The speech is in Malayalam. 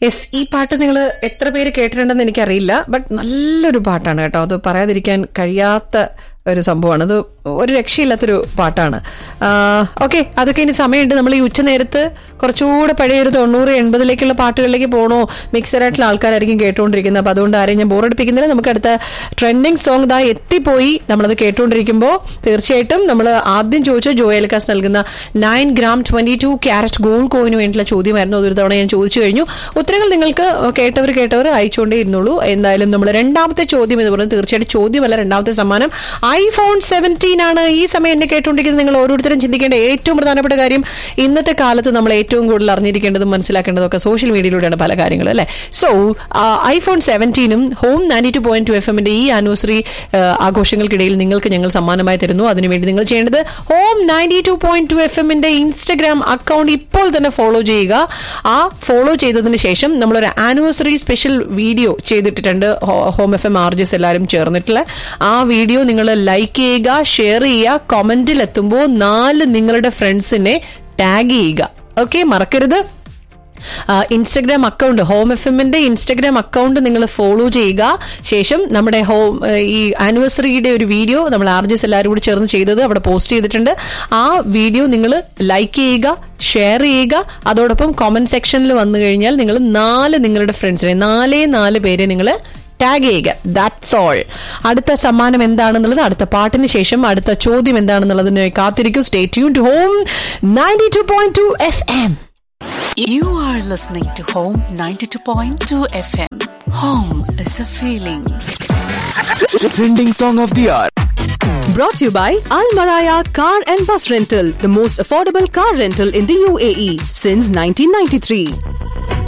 യെസ് ഈ പാട്ട് നിങ്ങൾ എത്ര പേര് കേട്ടിട്ടുണ്ടെന്ന് എനിക്കറിയില്ല ബട്ട് നല്ലൊരു പാട്ടാണ് കേട്ടോ അത് പറയാതിരിക്കാൻ കഴിയാത്ത ഒരു സംഭവമാണ് അത് ഒരു രക്ഷയില്ലാത്തൊരു പാട്ടാണ് ഓക്കെ അതൊക്കെ ഇനി സമയമുണ്ട് നമ്മൾ ഈ ഉച്ചനേരത്ത് കുറച്ചുകൂടെ പഴയ ഒരു തൊണ്ണൂറ് എൺപതിലേക്കുള്ള പാട്ടുകളിലേക്ക് പോകണോ മിക്സറായിട്ടുള്ള ആൾക്കാരായിരിക്കും കേട്ടുകൊണ്ടിരിക്കുന്നത് അപ്പോൾ അതുകൊണ്ട് ആരെയും ഞാൻ ബോറടിപ്പിക്കുന്നില്ല നമുക്ക് അടുത്ത ട്രെൻഡിങ് സോങ് ഇതാ എത്തിപ്പോയി നമ്മളത് കേട്ടുകൊണ്ടിരിക്കുമ്പോൾ തീർച്ചയായിട്ടും നമ്മൾ ആദ്യം ചോദിച്ച ജോയൽക്കാസ് നൽകുന്ന nine gram twenty two carat gold കോയിന് വേണ്ടിയിട്ടുള്ള ചോദ്യമായിരുന്നു അതൊരു തവണ ഞാൻ ചോദിച്ചു കഴിഞ്ഞു ഉത്തരങ്ങൾ നിങ്ങൾക്ക് കേട്ടവർ കേട്ടവർ അയച്ചുകൊണ്ടേ ഇരുന്നുള്ളൂ എന്തായാലും നമ്മൾ രണ്ടാമത്തെ ചോദ്യം എന്ന് പറയുന്നത് തീർച്ചയായിട്ടും ചോദ്യമല്ല രണ്ടാമത്തെ സമ്മാനം ഐഫോൺ സെവൻറ്റീൻ ആണ് ഈ സമയം എന്നെ കേട്ടുകൊണ്ടിരിക്കുന്നത് നിങ്ങൾ ഓരോരുത്തരും ചിന്തിക്കേണ്ട ഏറ്റവും പ്രധാനപ്പെട്ട കാര്യം ഇന്നത്തെ കാലത്ത് നമ്മൾ ഏറ്റവും കൂടുതൽ അറിഞ്ഞിരിക്കേണ്ടതും മനസ്സിലാക്കേണ്ടതും ഒക്കെ സോഷ്യൽ മീഡിയയിലൂടെയാണ് പല കാര്യങ്ങളും അല്ലേ സോ ഐഫോൺ സെവൻറ്റീനും home ninety two point two F എമ്മിന്റെ ഈ ആനിവേഴ്സറി ആഘോഷങ്ങൾക്കിടയിൽ നിങ്ങൾക്ക് ഞങ്ങൾ സമ്മാനമായി തരുന്നു അതിനുവേണ്ടി നിങ്ങൾ ചെയ്യേണ്ടത് home ninety two point two F എമ്മിന്റെ ഇൻസ്റ്റഗ്രാം അക്കൗണ്ട് ഇപ്പോൾ തന്നെ ഫോളോ ചെയ്യുക ആ ഫോളോ ചെയ്തതിന് ശേഷം നമ്മളൊരു ആനിവേഴ്സറി സ്പെഷ്യൽ വീഡിയോ ചെയ്തിട്ടിട്ടുണ്ട് ഹോം എഫ് എം ആർജസ് എല്ലാവരും ചേർന്നിട്ടുള്ള ആ വീഡിയോ നിങ്ങൾ ലൈക്ക് ചെയ്യുക ഷെയർ ചെയ്യുക കമന്റിൽ എത്തുമ്പോൾ നാല് നിങ്ങളുടെ ഫ്രണ്ട്സിനെ ടാഗ് ചെയ്യുക ഓക്കെ മറക്കരുത് ഇൻസ്റ്റഗ്രാം അക്കൗണ്ട് ഹോം എഫ് എമ്മിന്റെ ഇൻസ്റ്റഗ്രാം അക്കൗണ്ട് നിങ്ങൾ ഫോളോ ചെയ്യുക ശേഷം നമ്മുടെ ഹോം ഈ ആനിവേഴ്സറിയുടെ ഒരു വീഡിയോ നമ്മൾ ആർജസ് എല്ലാവരും കൂടി ചേർന്ന് ചെയ്തത് അവിടെ പോസ്റ്റ് ചെയ്തിട്ടുണ്ട് ആ വീഡിയോ നിങ്ങൾ ലൈക്ക് ചെയ്യുക ഷെയർ ചെയ്യുക അതോടൊപ്പം കോമന്റ് സെക്ഷനിൽ വന്നു കഴിഞ്ഞാൽ നിങ്ങൾ നാല് നിങ്ങളുടെ ഫ്രണ്ട്സിനെ നാലേ നാല് പേരെ നിങ്ങൾ ടാഗ് ചെയ്യുക ദാറ്റ്സ് ഓൾ അടുത്ത സമ്മാനം എന്താണെന്നുള്ളത് അടുത്ത പാട്ടിന് ശേഷം അടുത്ത ചോദ്യം എന്താണെന്നുള്ളതിന് കാത്തിരിക്കും stay tune to home ninety two point two F M You are listening to Home 92.2 FM. Home is a feeling. Trending song of the hour. Brought to you by Al Maraya Car and Bus Rental, the most affordable car rental in the UAE since 1993.